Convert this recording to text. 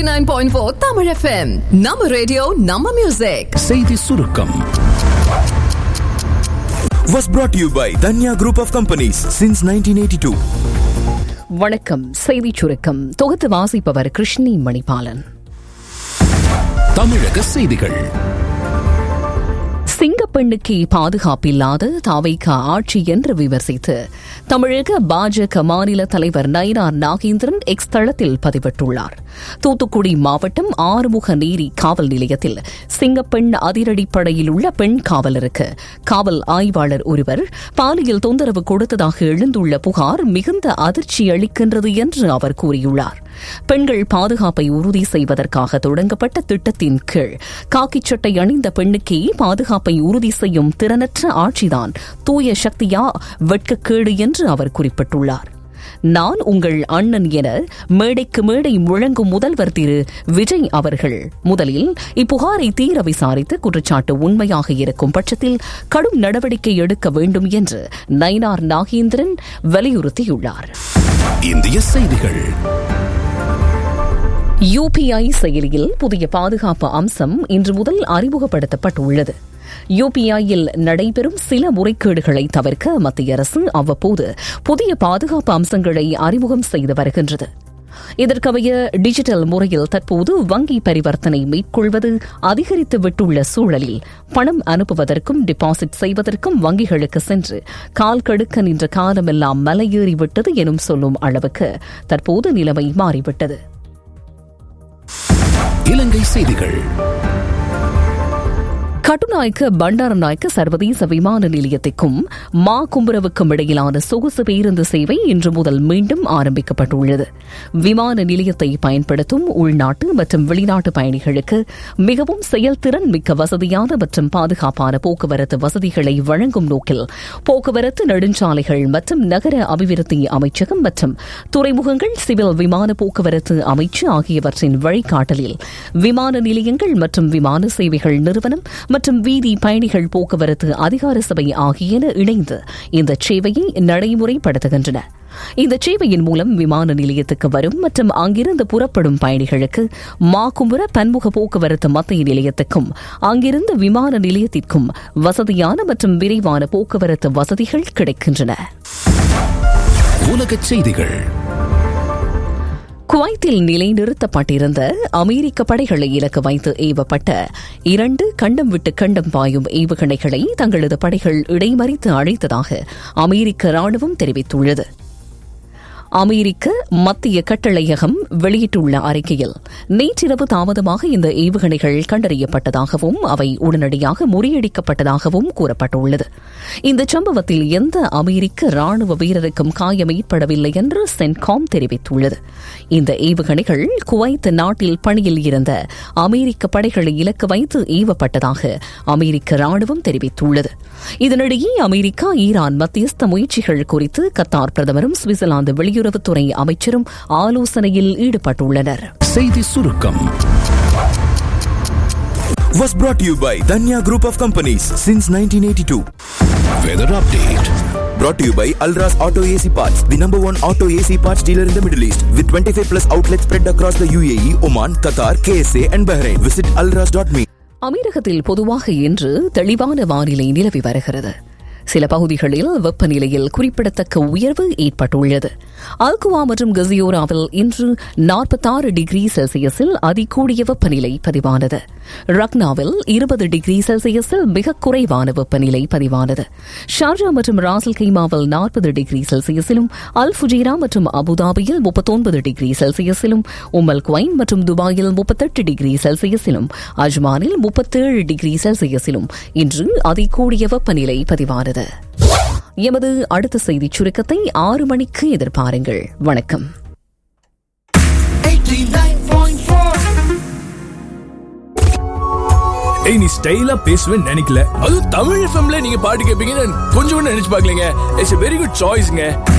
89.4 Tamil FM நம்ம radio நம்ம music செய்தி சுருக்கம் was brought to you by Danya Group of Companies since 1982. வணக்கம் செய்திச் சுருக்கம் தொகுத்து வாசிப்பவர் கிருஷ்ணி மணிபாலன் தமிழக செய்திகள் சிங்கப்பெண்ணுக்கு பாதுகாப்பில்லாத தாவைக்கா ஆட்சி என்று விமர்சித்து தமிழக பாஜக மாநில தலைவர் நயினார் நாகேந்திரன் எக்ஸ் தளத்தில் பதிவிட்டுள்ளார் தூத்துக்குடி மாவட்டம் ஆறுமுக நீரி காவல் நிலையத்தில் சிங்கப்பெண் அதிரடிப்படையில் உள்ள பெண் காவலருக்கு காவல் ஆய்வாளர் ஒருவர் பாலியல் தொந்தரவு கொடுத்ததாக எழுந்துள்ள புகார் மிகுந்த அதிர்ச்சி அளிக்கின்றது என்று அவர் கூறியுள்ளார் பெண்கள் பாதுகாப்பை உறுதி செய்வதற்காக தொடங்கப்பட்ட திட்டத்தின் கீழ் காக்கிச் சட்டை அணிந்த பெண்ணுக்கே பாதுகாப்பை உறுதி செய்யும் திறனற்ற ஆட்சிதான் தூய சக்தியா வெட்கக்கேடு என்று அவர் குறிப்பிட்டுள்ளார் நான் உங்கள் அண்ணன் என மேடைக்கு மேடை முழங்கும் முதல்வர் திரு விஜய் அவர்கள் முதலில் இப்புகாரை தீர விசாரித்து குற்றச்சாட்டு உண்மையாக இருக்கும் பட்சத்தில் கடும் நடவடிக்கை எடுக்க வேண்டும் என்று நயினார் நாகேந்திரன் வலியுறுத்தியுள்ளார் இந்திய செய்திகள் யுபிஐ செயலியில் புதிய பாதுகாப்பு அம்சம் இன்று முதல் அறிமுகப்படுத்தப்பட்டுள்ளது யுபிஐயில் நடைபெறும் சில முறைகேடுகளை தவிர்க்க மத்திய அரசு அவ்வப்போது புதிய பாதுகாப்பு அம்சங்களை அறிமுகம் செய்து வருகின்றது இதற்கமைய டிஜிட்டல் முறையில் தற்போது வங்கி பரிவர்த்தனை மேற்கொள்வது அதிகரித்து விட்டுள்ள சூழலில் பணம் அனுப்புவதற்கும் டிபாசிட் செய்வதற்கும் வங்கிகளுக்கு சென்று கால் கடுக்க நின்ற காலமெல்லாம் மலையேறிவிட்டது எனும் சொல்லும் அளவுக்கு தற்போது நிலைமை மாறிவிட்டது இலங்கை செய்திகள் கட்டுநாயக்க பண்டாரநாயக்க சர்வதேச விமான நிலையத்திற்கும் மா கும்புரவுக்கும் இடையிலான சொகுசு பேருந்து சேவை இன்று முதல் மீண்டும் ஆரம்பிக்கப்பட்டுள்ளது விமான நிலையத்தை பயன்படுத்தும் உள்நாட்டு மற்றும் வெளிநாட்டு பயணிகளுக்கு மிகவும் செயல்திறன் மிக்க வசதியான மற்றும் பாதுகாப்பான போக்குவரத்து வசதிகளை வழங்கும் நோக்கில் போக்குவரத்து நெடுஞ்சாலைகள் மற்றும் நகர அபிவிருத்தி அமைச்சகம் மற்றும் துறைமுகங்கள் சிவில் விமான போக்குவரத்து அமைச்சு ஆகியவற்றின் வழிகாட்டலில் விமான நிலையங்கள் மற்றும் விமான சேவைகள் நிறுவனம் மற்றும் வீதி பயணிகள் போக்குவரத்து அதிகார சபை ஆகியன இணைந்து இந்த சேவையை நடைமுறைப்படுத்துகின்றன இந்த சேவையின் மூலம் விமான நிலையத்துக்கு வரும் மற்றும் அங்கிருந்து புறப்படும் பயணிகளுக்கு மாக்கும்புற பன்முக போக்குவரத்து மத்திய நிலையத்துக்கும் அங்கிருந்து விமான நிலையத்திற்கும் வசதியான மற்றும் விரைவான போக்குவரத்து வசதிகள் கிடைக்கின்றன உலகச் செய்திகள் குவைத்தில் நிலைநிறுத்தப்பட்டிருந்த அமெரிக்க படைகளை இலக்கு வைத்து ஏவப்பட்ட இரண்டு கண்டம் விட்டு கண்டம் பாயும் ஏவுகணைகளை தங்களது படைகள் இடைமறித்து அழைத்ததாக அமெரிக்க ராணுவம் தெரிவித்துள்ளது அமெரிக்க மத்திய கட்டளையகம் வெளியிட்டுள்ள அறிக்கையில் நேற்றிரவு தாமதமாக இந்த ஏவுகணைகள் கண்டறியப்பட்டதாகவும் அவை உடனடியாக முறியடிக்கப்பட்டதாகவும் கூறப்பட்டுள்ளது இந்த சம்பவத்தில் எந்த அமெரிக்க ராணுவ வீரருக்கும் காயம் ஏற்படவில்லை என்று சென்காம் தெரிவித்துள்ளது இந்த ஏவுகணைகள் குவைத் நாட்டில் பணியில் இருந்த அமெரிக்க படைகளை இலக்கு வைத்து ஏவப்பட்டதாக அமெரிக்க ராணுவம் தெரிவித்துள்ளது இதனிடையே அமெரிக்கா ஈரான் மத்தியஸ்த முயற்சிகள் குறித்து கத்தார் பிரதமரும் சுவிட்சர்லாந்து வெளியுறவுத்துறை அமைச்சரும் ஆலோசனையில் ஈடுபட்டுள்ளனர் செய்தி சுருக்கம் Was brought to you by Danya Group of Companies since 1982. Weather update Brought to you by Alras Auto AC Parts, the number one auto AC parts dealer in the Middle East, with 25 plus outlets spread across the UAE, Oman, Qatar, KSA, and Bahrain. Visit alras.me. அமீரகத்தில் பொதுவாக இன்று தெளிவான வானிலை நிலவி வருகிறது சில பகுதிகளில் வெப்பநிலையில் குறிப்பிடத்தக்க உயர்வு ஏற்பட்டுள்ளது அல்குவா மற்றும் கசியோராவில் இன்று நாற்பத்தாறு டிகிரி செல்சியஸில் அதிகூடிய வெப்பநிலை பதிவானது ரக்னாவில் இருபது டிகிரி செல்சியஸில் மிக குறைவான வெப்பநிலை பதிவானது ஷார்ஜா மற்றும் ராசல் கைமாவில் நாற்பது டிகிரி செல்சியஸிலும் அல் ஃபுஜீரா மற்றும் அபுதாபியில் முப்பத்தொன்பது டிகிரி செல்சியஸிலும் உமல் குவைன் மற்றும் துபாயில் முப்பத்தெட்டு டிகிரி செல்சியஸிலும் அஜ்மானில் முப்பத்தேழு டிகிரி செல்சியஸிலும் இன்று அதிகூடிய வெப்பநிலை பதிவானது எமது அடுத்த செய்திச் சுருக்கத்தை ஆறு மணிக்கு எதிர்பாருங்கள் வணக்கம் ஏய் நீ ஸ்டைலா பேசுவேன்னு நினைக்கல அதுவும் தமிழ் எஃப்எம்ல நீங்க பாட்டு கேட்பீங்கன்னு கொஞ்சம் கூட நினைச்சு பார்க்கலங்க இட்ஸ் வெரி குட் சாய்ஸ்ங்க